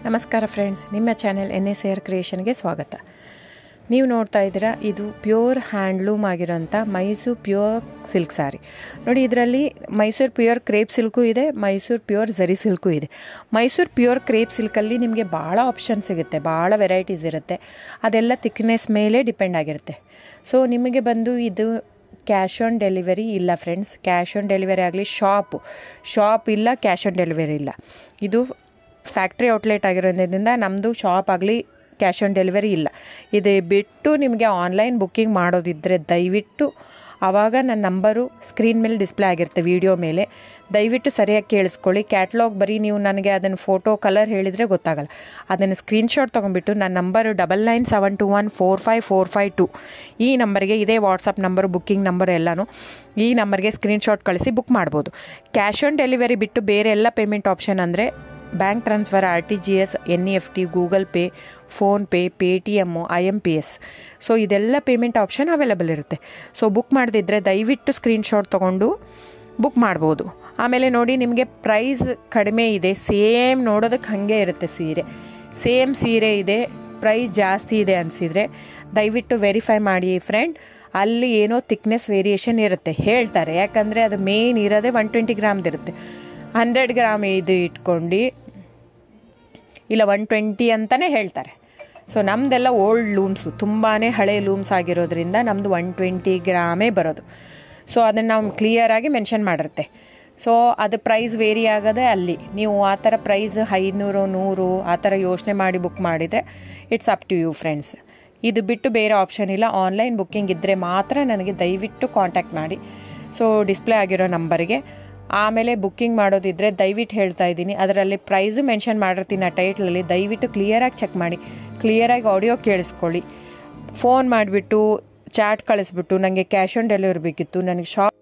ನಮಸ್ಕಾರ ಫ್ರೆಂಡ್ಸ್ ನಿಮ್ಮ channel N S R ಕ್ರಿಯೇಷನ್ಗೆ ಸ್ವಾಗತ ನೀವು ನೋಡ್ತಾ ಇದ್ದೀರಾ ಇದು ಪ್ಯೂರ್ ಹ್ಯಾಂಡ್ಲೂಮ್ ಆಗಿರೋಂಥ ಮೈಸೂರು ಪ್ಯೂರ್ ಸಿಲ್ಕ್ ಸ್ಯಾರಿ ನೋಡಿ ಇದರಲ್ಲಿ ಮೈಸೂರು ಪ್ಯೂರ್ ಕ್ರೇಪ್ ಸಿಲ್ಕು ಇದೆ ಮೈಸೂರು ಪ್ಯೂರ್ ಝರಿ ಸಿಲ್ಕು ಇದೆ ಮೈಸೂರು ಪ್ಯೂರ್ ಕ್ರೇಪ್ ಸಿಲ್ಕಲ್ಲಿ ನಿಮಗೆ ಭಾಳ ಆಪ್ಷನ್ ಸಿಗುತ್ತೆ ಭಾಳ ವೆರೈಟೀಸ್ ಇರುತ್ತೆ ಅದೆಲ್ಲ ಥಿಕ್ನೆಸ್ ಮೇಲೆ ಡಿಪೆಂಡ್ ಆಗಿರುತ್ತೆ ಸೊ ನಿಮಗೆ ಬಂದು ಇದು ಕ್ಯಾಶ್ ಆನ್ ಡೆಲಿವರಿ ಇಲ್ಲ ಫ್ರೆಂಡ್ಸ್ ಕ್ಯಾಶ್ ಆನ್ ಡೆಲಿವರಿ ಆಗಲಿ ಶಾಪು ಶಾಪ್ ಇಲ್ಲ ಕ್ಯಾಶ್ ಆನ್ ಡೆಲಿವರಿ ಇಲ್ಲ ಇದು ಫ್ಯಾಕ್ಟ್ರಿ ಔಟ್ಲೆಟ್ ಆಗಿರೋದ್ರಿಂದ ನಮ್ಮದು ಶಾಪ್ ಆಗಲಿ ಕ್ಯಾಶ್ ಆನ್ ಡೆಲಿವರಿ ಇಲ್ಲ ಇದು ಬಿಟ್ಟು ನಿಮಗೆ ಆನ್ಲೈನ್ ಬುಕ್ಕಿಂಗ್ ಮಾಡೋದಿದ್ದರೆ ದಯವಿಟ್ಟು ಆವಾಗ ನನ್ನ ನಂಬರು ಸ್ಕ್ರೀನ್ ಮೇಲೆ ಡಿಸ್ಪ್ಲೇ ಆಗಿರುತ್ತೆ ವಿಡಿಯೋ ಮೇಲೆ ದಯವಿಟ್ಟು ಸರಿಯಾಗಿ ಕೇಳಿಸ್ಕೊಳ್ಳಿ ಕ್ಯಾಟ್ಲಾಗ್ ಬರೀ ನೀವು ನನಗೆ ಅದನ್ನು ಫೋಟೋ ಕಲರ್ ಹೇಳಿದರೆ ಗೊತ್ತಾಗಲ್ಲ ಅದನ್ನು ಸ್ಕ್ರೀನ್ಶಾಟ್ ತೊಗೊಂಡ್ಬಿಟ್ಟು ನನ್ನ number double nine seven two one four five four five two ಈ ನಂಬರ್ಗೆ ಇದೇ ವಾಟ್ಸಪ್ ನಂಬರು ಬುಕ್ಕಿಂಗ್ ನಂಬರ್ ಎಲ್ಲನೂ ಈ ನಂಬರ್ಗೆ ಸ್ಕ್ರೀನ್ಶಾಟ್ ಕಳಿಸಿ ಬುಕ್ ಮಾಡ್ಬೋದು ಕ್ಯಾಶ್ ಆನ್ ಡೆಲಿವರಿ ಬಿಟ್ಟು ಬೇರೆ ಎಲ್ಲ ಪೇಮೆಂಟ್ ಆಪ್ಷನ್ ಅಂದರೆ bank transfer R T G S N E F T Google Pay PhonePe Paytm I M P S so ಇದೆಲ್ಲ ಪೇಮೆಂಟ್ ಆಪ್ಷನ್ ಅವೈಲೇಬಲ್ ಇರುತ್ತೆ so book ಮಾಡದಿದ್ದರೆ ದಯವಿಟ್ಟು screenshot ತೊಗೊಂಡು book ಮಾಡ್ಬೋದು ಆಮೇಲೆ ನೋಡಿ ನಿಮಗೆ ಪ್ರೈಸ್ ಕಡಿಮೆ ಇದೆ ಸೇಮ್ ನೋಡೋದಕ್ಕೆ ಹಾಗೆ ಇರುತ್ತೆ ಸೀರೆ ಸೇಮ್ ಸೀರೆ ಇದೆ ಪ್ರೈಸ್ ಜಾಸ್ತಿ ಇದೆ ಅನಿಸಿದರೆ ದಯವಿಟ್ಟು ವೆರಿಫೈ ಮಾಡಿ ಫ್ರೆಂಡ್ ಅಲ್ಲಿ ಏನೋ ಥಿಕ್ನೆಸ್ ವೇರಿಯೇಷನ್ ಇರುತ್ತೆ ಹೇಳ್ತಾರೆ ಯಾಕಂದರೆ ಅದು ಮೇನ್ ಇರೋದೇ ಒನ್ ಟ್ವೆಂಟಿ ಗ್ರಾಮ್ದಿರುತ್ತೆ ಹಂಡ್ರೆಡ್ ಗ್ರಾಮ್ ಇದು ಇಟ್ಕೊಂಡು ಇಲ್ಲ ಒನ್ ಟ್ವೆಂಟಿ ಅಂತಲೇ ಹೇಳ್ತಾರೆ ಸೊ ನಮ್ಮದೆಲ್ಲ ಓಲ್ಡ್ ಲೂಮ್ಸು ತುಂಬಾ ಹಳೆ ಲೂಮ್ಸ್ ಆಗಿರೋದ್ರಿಂದ ನಮ್ಮದು ಒನ್ ಟ್ವೆಂಟಿ ಗ್ರಾಮೇ ಬರೋದು ಸೊ ಅದನ್ನು ನಾವು ಕ್ಲಿಯರಾಗಿ ಮೆನ್ಷನ್ ಮಾಡಿರುತ್ತೆ ಸೊ ಅದು ಪ್ರೈಸ್ ವೇರಿ ಆಗೋದೇ ಅಲ್ಲಿ ನೀವು ಆ ಥರ ಪ್ರೈಸ್ ಐನೂರು ನೂರು ಆ ಥರ ಯೋಚನೆ ಮಾಡಿ ಬುಕ್ ಮಾಡಿದರೆ it's up to you friends ಇದು ಬಿಟ್ಟು ಬೇರೆ ಆಪ್ಷನ್ ಇಲ್ಲ ಆನ್ಲೈನ್ ಬುಕ್ಕಿಂಗ್ ಇದ್ದರೆ ಮಾತ್ರ ನನಗೆ ದಯವಿಟ್ಟು ಕಾಂಟ್ಯಾಕ್ಟ್ ಮಾಡಿ ಸೊ ಡಿಸ್ಪ್ಲೇ ಆಗಿರೋ ನಂಬರ್ಗೆ ಆಮೇಲೆ ಬುಕ್ಕಿಂಗ್ ಮಾಡೋದಿದ್ದರೆ ದಯವಿಟ್ಟು ಹೇಳ್ತಾ ಇದ್ದೀನಿ ಅದರಲ್ಲಿ ಪ್ರೈಸು ಮೆನ್ಷನ್ ಮಾಡಿರ್ತೀನಿ ಆ ಟೈಟ್ಲಲ್ಲಿ ದಯವಿಟ್ಟು ಕ್ಲಿಯರಾಗಿ ಚೆಕ್ ಮಾಡಿ ಕ್ಲಿಯರಾಗಿ ಆಡಿಯೋ ಕೇಳಿಸ್ಕೊಳ್ಳಿ ಫೋನ್ ಮಾಡಿಬಿಟ್ಟು ಚಾಟ್ ಕಳಿಸ್ಬಿಟ್ಟು ನನಗೆ ಕ್ಯಾಶ್ ಆನ್ ಡೆಲಿವರಿ ಬೇಕಿತ್ತು ನನಗೆ ಶಾಪ್